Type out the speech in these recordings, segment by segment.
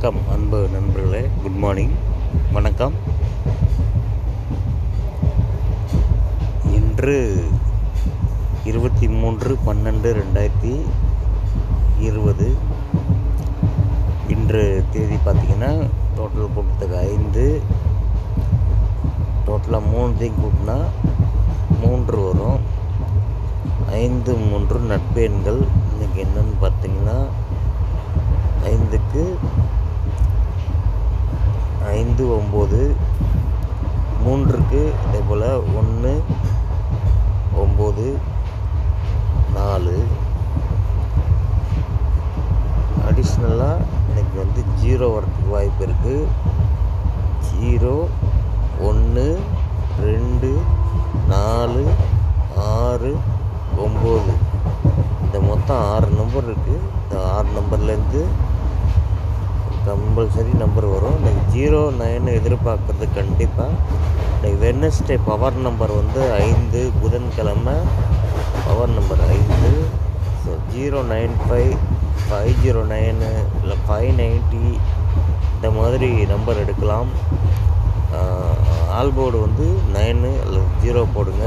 வணக்கம் அன்பு நண்பர்களே குட் மார்னிங் வணக்கம் இன்று இருபத்தி மூன்று பன்னெண்டு ரெண்டாயிரத்தி இருபது இன்று தேதி பார்த்திங்கன்னா டோட்டல் கூட்டத்துக்கு ஐந்து டோட்டலாக மூணுத்தையும் கூட்டினா மூன்று வரும் ஐந்து மூன்று நட்பெண்கள் இன்றைக்கி என்னன்னு பார்த்தீங்கன்னா ஐந்துக்கு ஐந்து ஒம்பது மூன்றுக்கு அதே போல் ஒன்று ஒம்பது நாலு அடிஷ்னலாக இன்னைக்கு வந்து ஜீரோ வரதுக்கு வாய்ப்பு இருக்குது ஜீரோ ஒன்று ரெண்டு நாலு ஆறு ஒம்பது இந்த மொத்தம் ஆறு நம்பர் இருக்குது இந்த ஆறு நம்பர்லேருந்து கம்பல்சரி நம்பர் வரும் இன்னைக்கு ஜீரோ நைன் எதிர்பார்க்குறது கண்டிப்பாக இன்னைக்கு வெட்னஸ்டே பவர் நம்பர் வந்து ஐந்து புதன்கிழமை பவர் நம்பர் ஐந்து so zero nine five five zero nine இல்லை ஃபைவ் நைன்ட்டி இந்த மாதிரி நம்பர் எடுக்கலாம் ஆல்போர்டு வந்து நைனு அல்லது ஜீரோ போடுங்க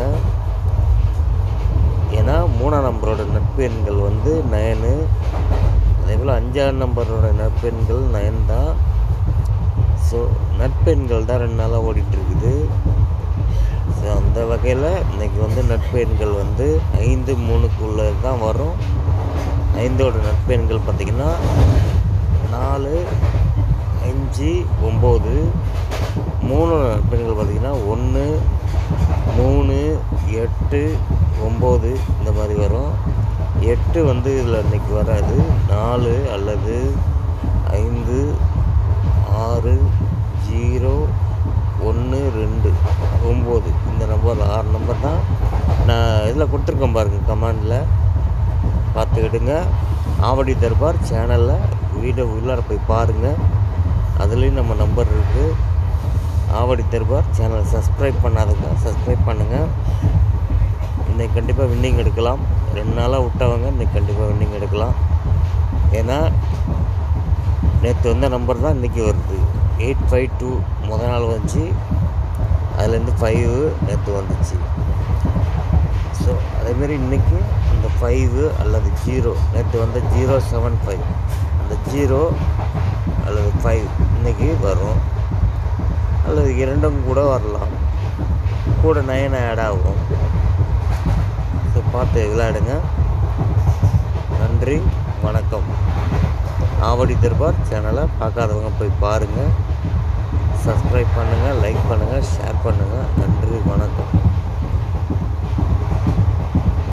ஏன்னா மூணாம் நம்பரோட நட்பு எண்கள் வந்து நயனு அதே போல் அஞ்சாம் நம்பரோட நட்பெண்கள் நயன் தான் ஸோ நட்பெண்கள் தான் ரெண்டு நாளாக ஓடிட்டுருக்குது ஸோ அந்த வகையில் இன்றைக்கி வந்து நட்பெண்கள் வந்து ஐந்து மூணுக்குள்ளே தான் வரும் ஐந்தோட நட்பெண்கள் பார்த்திங்கன்னா நாலு அஞ்சு ஒம்பது மூணு நட்பெண்கள் பார்த்திங்கன்னா ஒன்று மூணு எட்டு ஒம்பது இந்த மாதிரி வரும் எட்டு வந்து இதில் இன்றைக்கி வராது நாலு அல்லது ஐந்து ஆறு ஜீரோ ஒன்று ரெண்டு ஒம்பது இந்த நம்பர் ஆறு நம்பர் தான் நான் இதில் கொடுத்துருக்கேன் பாருங்கள் கமாண்டில் பார்த்துக்கிடுங்க ஆவடி தர்பார் சேனலில் வீடியோ உள்ளார போய் பாருங்கள் அதுலேயும் நம்ம நம்பர் இருக்குது ஆவடி தர்பார் சேனலை சப்ஸ்கிரைப் பண்ணாதுங்க சப்ஸ்கிரைப் பண்ணுங்கள் இன்றைக்கி கண்டிப்பாக வின்னிங் எடுக்கலாம் ரெண்டு நாளாக விட்டவங்க இன்றைக்கி கண்டிப்பாக வின்னிங் எடுக்கலாம் ஏன்னா நேற்று வந்த நம்பர் தான் இன்றைக்கி வருது எயிட் ஃபைவ் டூ முத நாள் வந்துச்சு அதுலேருந்து ஃபைவ் நேற்று வந்துச்சு ஸோ அதேமாரி இன்றைக்கி அந்த ஃபைவு அல்லது ஜீரோ நேற்று வந்த ஜீரோ செவன் ஃபைவ் அந்த ஜீரோ அல்லது ஃபைவ் இன்றைக்கி வரும் அல்லது இரண்டும் கூட வரலாம் கூட நயன் ஆட் ஆகும் ஸோ பார்த்து விளையாடுங்க நன்றி வணக்கம் ஆவடி தர்பார் சேனலை பார்க்காதவங்க போய் பாருங்கள் சப்ஸ்கிரைப் பண்ணுங்கள் லைக் பண்ணுங்கள் ஷேர் பண்ணுங்கள் நன்றி வணக்கம்